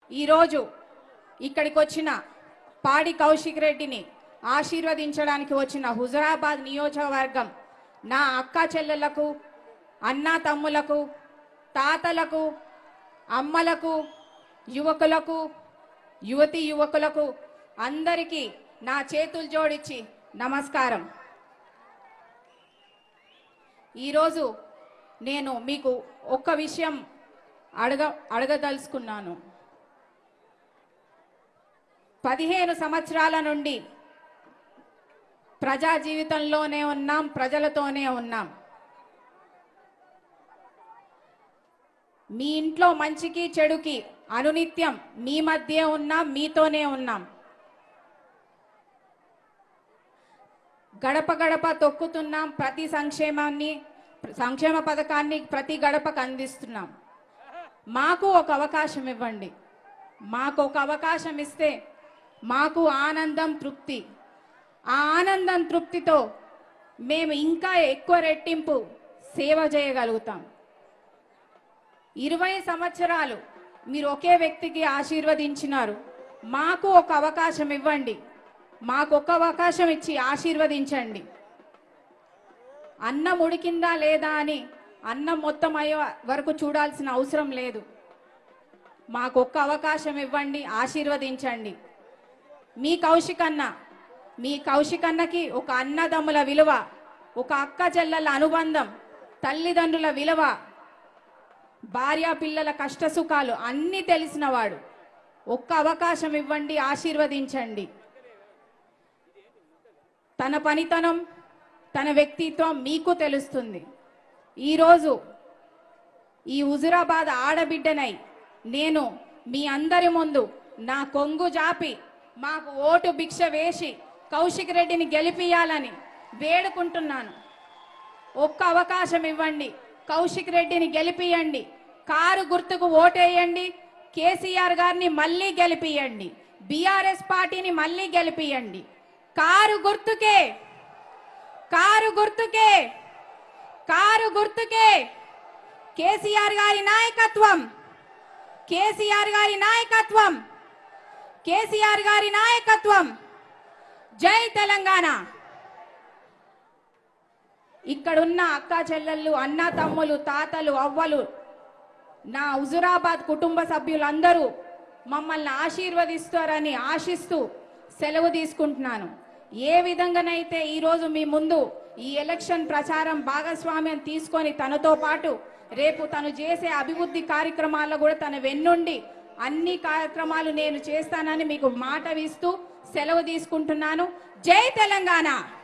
ఈరోజు ఇక్కడికి వచ్చిన పాడి కౌశిక్ రెడ్డిని ఆశీర్వదించడానికి వచ్చిన హుజరాబాద్ నియోజకవర్గం నా అక్క చెల్లెలకు అన్నా తమ్ములకు తాతలకు అమ్మలకు యువకులకు యువతి యువకులకు అందరికీ నా చేతులు జోడించి నమస్కారం ఈరోజు నేను మీకు ఒక్క విషయం అడగ అడగదలుచుకున్నాను పదిహేను సంవత్సరాల నుండి ప్రజా జీవితంలోనే ఉన్నాం ప్రజలతోనే ఉన్నాం మీ ఇంట్లో మంచికి చెడుకి అనునిత్యం మీ మధ్య ఉన్నాం మీతోనే ఉన్నాం గడప గడప తొక్కుతున్నాం ప్రతి సంక్షేమాన్ని సంక్షేమ పథకాన్ని ప్రతి గడపకు అందిస్తున్నాం మాకు ఒక అవకాశం ఇవ్వండి మాకు ఒక అవకాశం ఇస్తే మాకు ఆనందం తృప్తి ఆ ఆనందం తృప్తితో మేము ఇంకా ఎక్కువ రెట్టింపు సేవ చేయగలుగుతాం ఇరవై సంవత్సరాలు మీరు ఒకే వ్యక్తికి ఆశీర్వదించినారు మాకు ఒక అవకాశం ఇవ్వండి మాకు ఒక అవకాశం ఇచ్చి ఆశీర్వదించండి అన్నం ఉడికిందా లేదా అని అన్నం మొత్తం అయ్యే వరకు చూడాల్సిన అవసరం లేదు మాకు ఒక్క అవకాశం ఇవ్వండి ఆశీర్వదించండి మీ కౌశికన్న మీ కౌశికన్నకి ఒక అన్నదమ్ముల విలువ ఒక అక్క చెల్లెల అనుబంధం తల్లిదండ్రుల విలువ భార్యా పిల్లల కష్ట సుఖాలు అన్నీ తెలిసినవాడు ఒక్క అవకాశం ఇవ్వండి ఆశీర్వదించండి తన పనితనం తన వ్యక్తిత్వం మీకు తెలుస్తుంది ఈరోజు ఈ హుజురాబాద్ ఆడబిడ్డనై నేను మీ అందరి ముందు నా కొంగు జాపి మాకు ఓటు భిక్ష వేసి కౌశిక్ రెడ్డిని గెలిపియాలని వేడుకుంటున్నాను ఒక్క అవకాశం ఇవ్వండి కౌశిక్ రెడ్డిని గెలిపియండి కారు గుర్తుకు ఓటేయండి కేసీఆర్ గారిని మళ్ళీ గెలిపియండి బీఆర్ఎస్ పార్టీని మళ్ళీ గెలిపియండి కారు గుర్తుకే కారు గుర్తుకే కారు గుర్తుకే కేసీఆర్ గారి నాయకత్వం కేసీఆర్ గారి నాయకత్వం కేసీఆర్ గారి నాయకత్వం జై తెలంగాణ ఇక్కడున్న అక్క చెల్లెళ్ళు అన్న తమ్ములు తాతలు అవ్వలు నా హుజురాబాద్ కుటుంబ సభ్యులందరూ మమ్మల్ని ఆశీర్వదిస్తారని ఆశిస్తూ సెలవు తీసుకుంటున్నాను ఏ విధంగానైతే ఈరోజు మీ ముందు ఈ ఎలక్షన్ ప్రచారం భాగస్వామ్యం తీసుకొని తనతో పాటు రేపు తను చేసే అభివృద్ధి కార్యక్రమాల్లో కూడా తన వెన్నుండి అన్ని కార్యక్రమాలు నేను చేస్తానని మీకు మాట ఇస్తూ సెలవు తీసుకుంటున్నాను జై తెలంగాణ